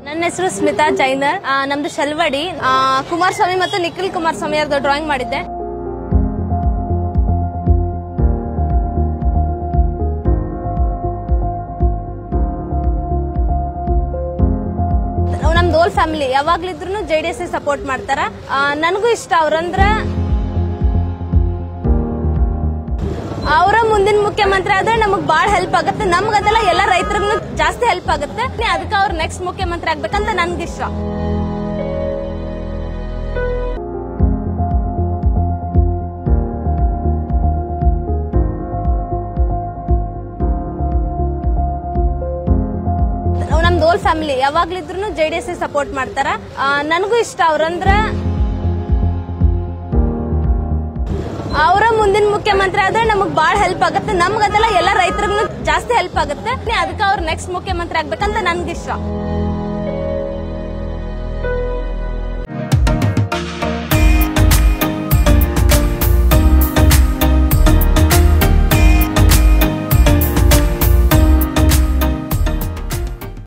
ನನ್ನ ಹೆಸರು ಸ್ಮಿತಾ ಜೈನರ್ ಆ, ನಮ್ದು ಶಲ್ವಡಿ ಆ, ಕುಮಾರಸ್ವಾಮಿ ಮತ್ತು ನಿಖಿಲ್ ಕುಮಾರಸ್ವಾಮಿ ಅವ್ರದ್ದು ಡ್ರಾಯಿಂಗ್ ಮಾಡಿದ್ದೆ ನಮ್ದು ಓಲ್ ಫ್ಯಾಮಿಲಿ ಯಾವಾಗ್ಲಿದ್ರು ಜೆ ಡಿ ಎಸ್ ಸಪೋರ್ಟ್ ಮಾಡ್ತಾರ ಆ, ನನಗೂ ಇಷ್ಟ ಅವ್ರಂದ್ರ ಅವರ ಮುಂದಿನ ಮುಖ್ಯಮಂತ್ರಿ ಆದ್ರೆ ನಮಗ್ ಬಾಳ ಹೆಲ್ಪ್ ಆಗುತ್ತೆ ನಮ್ಗದೆಲ್ಲ ಎಲ್ಲ ರೈತರಿಗೂ ಜಾಸ್ತಿ ಹೆಲ್ಪ್ ಆಗುತ್ತೆ ಅದಕ್ಕೆ ಅವ್ರು ನೆಕ್ಸ್ಟ್ ಮುಖ್ಯಮಂತ್ರಿ ಆಗ್ಬೇಕಂತ ನನ್ಗಿಷ್ಟ ನಮ್ದು ಓಲ್ ಫ್ಯಾಮಿಲಿ ಯಾವಾಗ್ಲಿದ್ರು ಜೆ ಡಿ ಎಸ್ ಸಪೋರ್ಟ್ ಮಾಡ್ತಾರ ಆ, ನನಗೂ ಇಷ್ಟ ಅವ್ರಂದ್ರ ಅವರ ಮುಂದಿನ ಮುಖ್ಯಮಂತ್ರಿ ಆದ್ರೆ ನಮಗ್ ಬಾಳ ಹೆಲ್ಪ್ ಆಗುತ್ತೆ ನಮ್ಗದೆಲ್ಲ ಎಲ್ಲ ರೈತರಿಗೂ ಜಾಸ್ತಿ ಹೆಲ್ಪ್ ಆಗುತ್ತೆ ಅದಕ್ಕೆ ಅವ್ರು ನೆಕ್ಸ್ಟ್ ಮುಖ್ಯಮಂತ್ರಿ ಆಗ್ಬೇಕಂತ ನನ್ಗಿಷ್ಟ